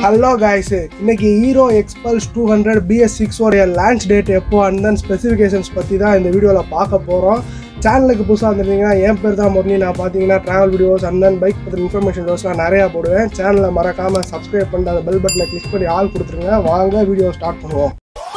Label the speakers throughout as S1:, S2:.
S1: hello guys இன்னைக்கு Hero Xpulse two hundred BS சிக்ஸோடைய launch date எப்போ அண்ட் தென் ஸ்பெசிஃபிகேஷன்ஸ் பற்றி தான் இந்த வீடியோவில் பார்க்க போகிறோம் சேனலுக்கு புதுசாக இருந்திருந்தீங்கன்னா என் பேர் தான் முரளி நான் பார்த்தீங்கன்னா travel videos and then bike பற்றி இன்ஃபர்மேஷன் வீடியோஸ்லாம் நிறையா போடுவேன் சேனலை மறக்காமல் சப்ஸ்கிரைப் பண்ணிட்டு அந்த பெல் பட்டனை கிளிக் பண்ணி ஆள் கொடுத்துருங்க வாங்க வீடியோ ஸ்டார்ட் பண்ணுவோம்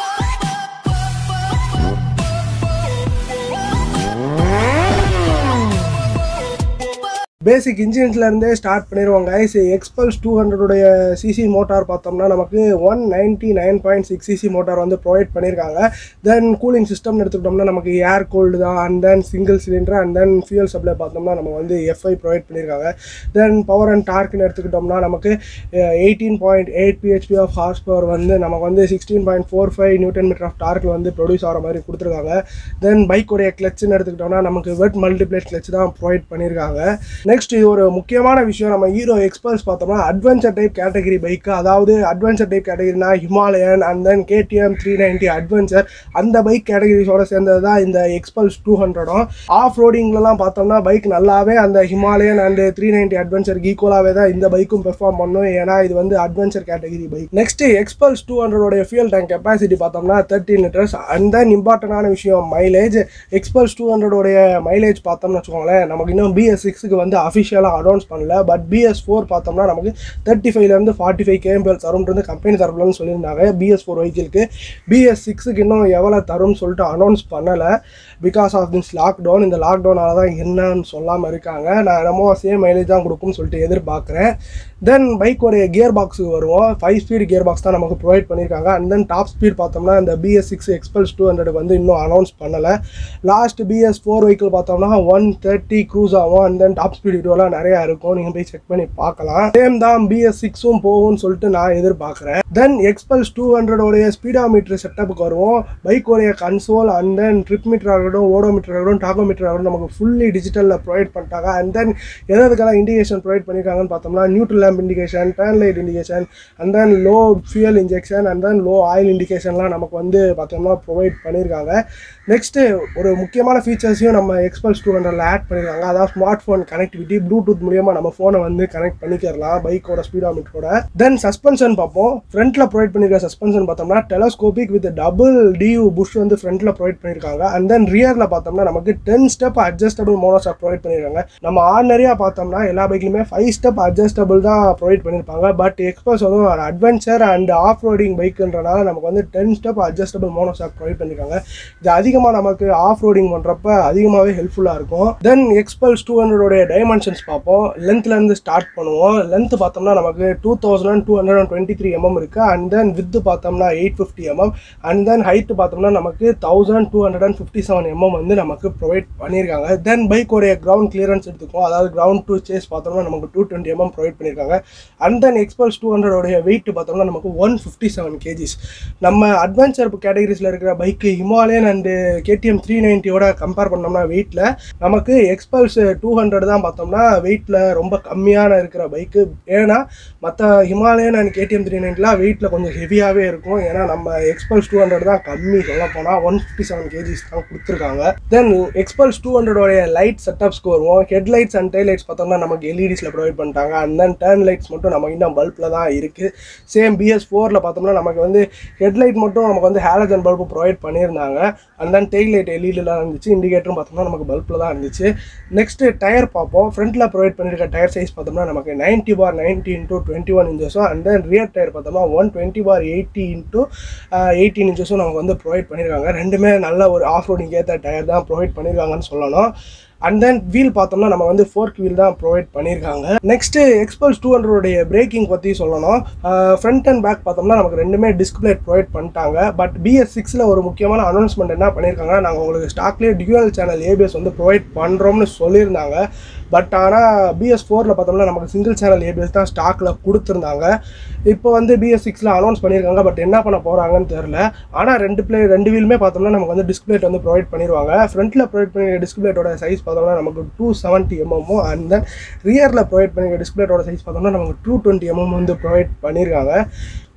S1: பேசிக் இன்ஜின்ஸ்லேருந்தே ஸ்டார்ட் பண்ணிடுவோம் கைஸ் எக்ஸ்பல்ஸ் டூ ஹண்ட்ரடுடைய சிசி மோட்டார் பார்த்தோம்னா நமக்கு one ninety nine point six CC motor வந்து ப்ரொவைட் பண்ணியிருக்காங்க தென் கூலிங் சிஸ்டம்னு எடுத்துக்கிட்டோம்னா நமக்கு ஏர் கோல்டு தான் and then single cylinder and then fuel supply பார்த்தோம்னா நம்ம வந்து எஃப்ஐ ப்ரொவைட் பண்ணியிருக்காங்க தென் பவர் அண்ட் டார்க்னு எடுத்துக்கிட்டோம்னா நமக்கு eighteen point eight BHP of horsepower வந்து நமக்கு வந்து sixteen point four five newton meter of டார்க்கில் வந்து ப்ரொடியூஸ் ஆகிற மாதிரி கொடுத்துருக்காங்க தென் பைக்குடைய கிளச்சுன்னு எடுத்துக்கிட்டோம்னா நமக்கு வெட் மல்டிப்ளேட் கிளச் தான் ப்ரொவைட் பண்ணியிருக்காங்க நெக்ஸ்ட் இது ஒரு முக்கியமான விஷயம் நம்ம ஹீரோ எக்ஸ்பல்ஸ் பார்த்தோம்னா அட்வென்ச்சர் டைப் கேட்டகரி பைக்கு அதாவது அட்வென்ச்சர் டைப் கேட்டகரினா Himalayan and then KTM three ninety adventure அந்த பைக் கேட்டகரிஸோட சேர்ந்தது தான் இந்த எக்ஸ்பல்ஸ் டூ ஹண்ட்ரடும் ஆஃப் ரோடிங்லலாம் பார்த்தோம்னா பைக் நல்லாவே அந்த ஹிமாலயன் அண்ட் த்ரீ நைன்ட்டி அட்வென்ச்சருக்கு ஈக்குவலாகவே தான் இந்த பைக்கும் பெர்ஃபார்ம் பண்ணும் ஏன்னா இது வந்து adventure category bike next Xpulse two ஹண்ட்ரடோட fuel tank capacity பார்த்தோம்னா தேர்ட்டின் லிட்டர்ஸ் அண்ட் தென் இம்பார்ட்டண்டான விஷயம் மைலேஜ் எக்ஸ்பல்ஸ் டூ ஹண்ட்ரடோடைய மைலேஜ் பார்த்தோம்னு வச்சுக்கோங்களேன் நமக்கு இன்னும் பிஎஸ் சிக்ஸுக்கு வந்து அஃபிஷியலாக அனௌன்ஸ் பண்ணல பட் பிஎஸ் ஃபோர் பார்த்தோம்னா நமக்கு தேர்ட்டி ஃபைவ்லேருந்து ஃபார்ட்டி ஃபைவ் கேஎம்பிஎல் தரும்ன்றது கம்பெனி தரப்புலன்னு சொல்லியிருந்தாங்க பிஎஸ் ஃபோர் வெஹிக்கிளுக்கு பிஎஸ் சிக்ஸுக்கு இன்னும் எவ்வளோ தரும்னு சொல்லிட்டு அனௌன்ஸ் பண்ணலை பிகாஸ் ஆஃப் திஸ் லாக்டவுன் இந்த லாக்டவுனால தான் என்னன்னு சொல்லாமல் இருக்காங்க நான் என்னமோ சேம் மைலேஜ் தான் கொடுக்கும்னு சொல்லிட்டு எதிர்பார்க்குறேன் தென் பைக்கோடைய கியர் பாக்ஸுக்கு வருவோம் ஃபைவ் ஸ்பீட் கியர் பாக்ஸ் தான் நமக்கு ப்ரொவைட் பண்ணியிருக்காங்க அண்ட் தென் டாப் ஸ்பீட் பார்த்தோம்னா இந்த BS six Xpulse two hundred வந்து இன்னும் அனௌன்ஸ் பண்ணலை லாஸ்ட் பிஎஸ் ஃபோர் வெஹிக்கிள் பார்த்தோம்னா ஒன் தேர்ட்டி க்ரூஸ் ஆகும் அண்ட் தென் டாப் ஸ்பீட் வீடியோலாம் நிறையா இருக்கும் நீங்கள் போய் செக் பண்ணி பார்க்கலாம் சேம் தான் பிஎஸ் சிக்ஸும் போகும்னு சொல்லிட்டு நான் எதிர்பார்க்குறேன் தென் எக்ஸ்பல்ஸ் டூ ஹண்ட்ரடோடைய ஸ்பீடாமீட்டர் செட்டப்புக்கு வருவோம் பைக்கோடைய console and then trip meter ஆகட்டும் ஓடோமீட்டர் ஆகட்டும் டாகோமீட்டர் ஆகட்டும் நமக்கு ஃபுல்லி டிஜிட்டலில் ப்ரொவைட் பண்ணிட்டாங்க அண்ட் தென் எதுக்கெல்லாம் இண்டிகேஷன் ப்ரொவைட் பண்ணியிருக்காங்கன்னு பார்த்தோம்னா neutral lamp indication turn light indication and then low fuel injection and then low oil இண்டிகேஷன்லாம் நமக்கு வந்து பார்த்தோம்னா ப்ரொவைட் பண்ணியிருக்காங்க நெக்ஸ்ட்டு ஒரு முக்கியமான ஃபீச்சர்ஸையும் நம்ம எக்ஸ்பல்ஸ் டூ ஹண்ட்ரட்ல ஆட் பண்ணியிருக்காங்க அதாவது ஸ்மார்ட் ஃபோன் கனெக்டிவிட்டி ப்ளூடூத் மூலியமாக நம்ம ஃபோனை வந்து கனெக்ட் பண்ணிக்கிறலாம் பைக்கோட ஸ்பீடாமீட்டரோட தென் சஸ்பென்ஷன் பார்ப்போம் ஃப்ரண்ட்டில் ப்ரொவைட் பண்ணியிருக்க சஸ்பென்ஷன் பார்த்தோம்னா telescopic with double tube push வந்து ஃப்ரண்ட்டில் ப்ரொவைட் பண்ணியிருக்காங்க அண்ட் தென் ரியரில் பார்த்தோம்னா நமக்கு டென் ஸ்டெப் அட்ஜஸ்டபிள் மோனோஸாக ப்ரொவைட் பண்ணியிருக்காங்க நம்ம ஆர்டினரியாக பார்த்தோம்னா எல்லா பைக்லையுமே ஃபைவ் ஸ்டெப் அட்ஜஸ்டபிள் தான் ப்ரொவைட் பண்ணியிருப்பாங்க பட் எக்ஸ்பல்ஸ் வந்து ஒரு அட்வென்ச்சர் அண்ட் ஆஃப் ரோடிங் பைக்குன்றனால நமக்கு வந்து ten step adjustable monoshock provide பண்ணியிருக்காங்க இது அதிகமாக நமக்கு ஆஃப் ரோடிங் பண்ணுறப்ப அதிகமாகவே ஹெல்ப்ஃபுல்லாக இருக்கும் தென் எக்ஸ்பல்ஸ் டூ ஹண்ட்ரடோடைய டைமென்ஷன்ஸ் பார்ப்போம் லென்த்லேருந்து ஸ்டார்ட் பண்ணுவோம் லென்த் பார்த்தோம்னா நமக்கு two thousand two hundred and twenty three MM இருக்குது அண்ட் தென் வித்து பார்த்தோம்னா eight fifty MM and then height பார்த்தோம்னா நமக்கு thousand two hundred and fifty seven MM வந்து நமக்கு ப்ரொவைட் பண்ணியிருக்காங்க தென் பைக்கோடைய கிரவுண்ட் கிளியரன்ஸ் எடுத்துக்கோம் அதாவது கிரவுண்ட் டூ சேஸ் பார்த்தோம்னா நமக்கு டூ டுவெண்ட்டி எம்எம் ப்ரொவைட் பண்ணியிருக்காங்க அண்ட் தென் எக்ஸ்பல்ஸ் டூ ஹண்ட்ரடோடைய வெயிட் பார்த்தோம்னா நமக்கு ஒன் ஃபிஃப்டி செவன் கேஜிஸ் நம்ம அட்வென்ச்சர் கேட்டகரிஸில் இருக்கிற bike Himalayan and KTM three நைன்ட்டியோட கம்பேர் பண்ணோம்னா வெயிட்டில் நமக்கு எக்ஸ்பல்ஸ் டூ ஹண்ட்ரட் தான் பார்த்தோம்னா வெயிட்டில் ரொம்ப கம்மியான இருக்கிற பைக்கு ஏன்னா மற்ற ஹிமாலயன் அண்ட் கேடிஎம் த்ரீ நைன்ட்டிலாம் வெயிட்டில் கொஞ்சம் ஹெவியாகவே இருக்கும் ஏன்னா நம்ம எக்ஸ்பல்ஸ் டூ ஹண்ட்ரட் தான் கம்மி சொல்ல போனால் ஒன் ஃபிஃப்டி செவன் கேஜிஸ் தான் கொடுத்துருக்காங்க தென் எக்ஸ்பல்ஸ் டூ ஹண்ட்ரடோடைய லைட் செட்டப்ஸ்க்கு வருவோம் ஹெட்லைட்ஸ் அண்ட் டெய் லைட்ஸ் பார்த்தோம்னா நமக்கு எல்இடிஸில் ப்ரொவைட் பண்ணிட்டாங்க அண்ட் தென் டர்ன் லைட்ஸ் மட்டும் நமக்கு இன்னும் பல்பில் தான் இருக்குது சேம் பிஎஸ் ஃபோரில் பார்த்தோம்னா நமக்கு வந்து ஹெட்லைட் மட்டும் நமக்கு வந்து ஹேலஜன் பல்பு ப்ரொவைட் பண்ணியிருந்தாங்க அண்ட் தென் டெய்ல் லைட் எல்இடிலாம் இருந்துச்சு இண்டிகேட்டரும் பார்த்தோம்னா நமக்கு பல்பில் தான் இருந்துச்சு நெக்ஸ்ட்டு டயர் பார்ப்போம் ஃப்ரண்ட்டில் ப்ரொவைட் பண்ணியிருக்க டயர் சைஸ் பார்த்தோம்னா நமக்கு ninety bar ninety into twenty one இன்ச்சஸும் அண்ட் தென் ரியர் டயர் பார்த்தோம்னா one twenty bar eighty into eighteen இன்ச்சஸும் நமக்கு வந்து ப்ரொவைட் பண்ணியிருக்காங்க ரெண்டுமே நல்ல ஒரு ஆஃப் ரோடிங் ஏற்ற டயர் தான் ப்ரொவைட் பண்ணியிருக்காங்கன்னு சொல்லணும் அண்ட் தென் வீல் பார்த்தோம்னா நம்ம வந்து ஃபோர்க் வீல் தான் ப்ரொவைட் பண்ணியிருக்காங்க நெக்ஸ்ட்டு எக்ஸ்பல்ஸ் டூ ஹண்ட்ரடோடைய பிரேக்கிங் பற்றி சொல்லணும் ஃப்ரண்ட் அண்ட் பேக் பார்த்தோம்னா நமக்கு ரெண்டுமே டிஸ்பிளே ப்ரொவைட் பண்ணிட்டாங்க பட் பிஎஸ் சிக்ஸில் ஒரு முக்கியமான அனௌன்ஸ்மெண்ட் என்ன பண்ணியிருக்காங்க நாங்கள் உங்களுக்கு ஸ்டாக்லேயே டியூவல் சேனல் ஏபிஎஸ் வந்து ப்ரொவைட் பண்ணுறோம்னு சொல்லியிருந்தாங்க பட் ஆனால் பிஎஸ் ஃபோரில் பார்த்தோம்னா நமக்கு சிங்கிள் சேனல் ஏபிஎஸ் தான் ஸ்டாக்கில் கொடுத்துருந்தாங்க இப்போ வந்து பிஎஸ் சிக்ஸில் அனௌன்ஸ் பண்ணியிருக்காங்க பட் என்ன பண்ண போகிறாங்கன்னு தெரில ஆனால் ரெண்டு பிளே ரெண்டு வீலுமே பார்த்தோம்னா நமக்கு வந்து டிஸ்பிளேட் வந்து ப்ரொவைட் பண்ணிடுவாங்க ஃப்ரண்ட்டில் ப்ரொவைட் பண்ணிய டிஸ்பிளேட்டோட சைஸ் பார்த்தோம்னா நமக்கு டூ செவன்ட்டி எம்எம்மும் அண்ட் தென் ரியரில் ப்ரொவைட் பண்ணிய டிஸ்பிளேட்டோட சைஸ் பார்த்தோம்னா நமக்கு டூ டுவெண்ட்டி எம்எம் வந்து ப்ரொவைட் பண்ணியிருக்காங்க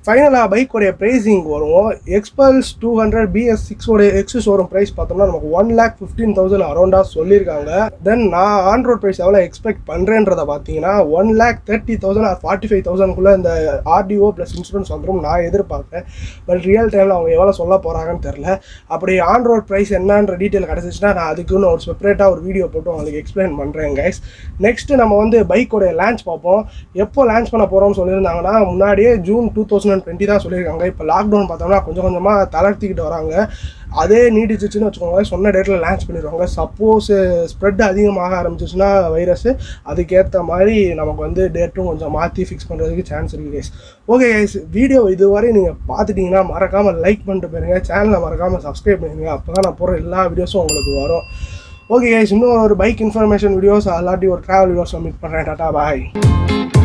S1: ஃபைனலாக பைக்கோடைய ப்ரைஸிங் வரும் எக்ஸ்பல்ஸ் டூ ஹண்ட்ரட் பிஎஸ் சிக்ஸோடைய எக்ஸஸ் வரும் ப்ரைஸ் பார்த்தோம்னா நமக்கு ஒன் லேக் ஃபிஃப்டீன் தௌசண்ட் அரௌண்டாக சொல்லியிருக்காங்க தென் நான் ஆன் ரோட் ப்ரைஸ் எவ்வளோ எக்ஸ்பெக்ட் பண்ணுறேன்றத பார்த்தீங்கன்னா one lakh thirty thousand or forty five தௌசண்ட்குள்ளே இந்த ஆர்டிஓ ப்ளஸ் இன்சூரன்ஸ் வந்துடும் நான் எதிர்பார்க்குறேன் பட் ரியல் டைமில் அவங்க எவ்வளோ சொல்ல போகிறாங்கன்னு தெரில அப்படி ஆன் ரோட் ப்ரைஸ் என்னன்ற டீட்டெயில் கிடச்சிச்சுன்னா நான் அதுக்குன்னு ஒரு செப்பரேட்டாக ஒரு வீடியோ போட்டு உங்களுக்கு எக்ஸ்பிளைன் பண்ணுறேன் கைஸ் நெக்ஸ்ட் நம்ம வந்து பைக்கோடைய லான்ச் பார்ப்போம் எப்போ லான்ச் பண்ண போகிறோம்னு சொல்லியிருந்தாங்கன்னா முன்னாடியே ஜூன் டூ தௌசண்ட் டுவெண்ட்டி தான் சொல்லியிருக்காங்க இப்போ லாக்டவுன் பார்த்தோம்னா கொஞ்சம் கொஞ்சமாக தளர்த்திக்கிட்டு வராங்க அதே நீடிச்சிச்சுன்னு வச்சுக்கோங்க சொன்ன டேட்டில் லான்ச் பண்ணிடுவாங்க சப்போஸ் ஸ்ப்ரெட் அதிகமாக ஆரம்பிச்சிச்சுன்னா வைரஸ் அதுக்கேற்ற மாதிரி நமக்கு வந்து டேட்டும் கொஞ்சம் மாற்றி ஃபிக்ஸ் பண்ணுறதுக்கு சான்ஸ் இருக்குது கைஸ் ஓகே கைஸ் வீடியோ இதுவரை நீங்கள் பார்த்துட்டிங்கன்னா மறக்காமல் லைக் பண்ணிட்டு போயிருங்க சேனலை மறக்காமல் சப்ஸ்கிரைப் பண்ணுங்க அப்போ தான் நான் போகிற எல்லா வீடியோஸும் உங்களுக்கு வரும் ஓகே கைஸ் இன்னும் ஒரு பைக் இன்ஃபர்மேஷன் வீடியோஸ் அல்லாட்டி ஒரு ட்ராவல் வீடியோஸ் மீட் பண்ணுறேன் டாட்டா பாய்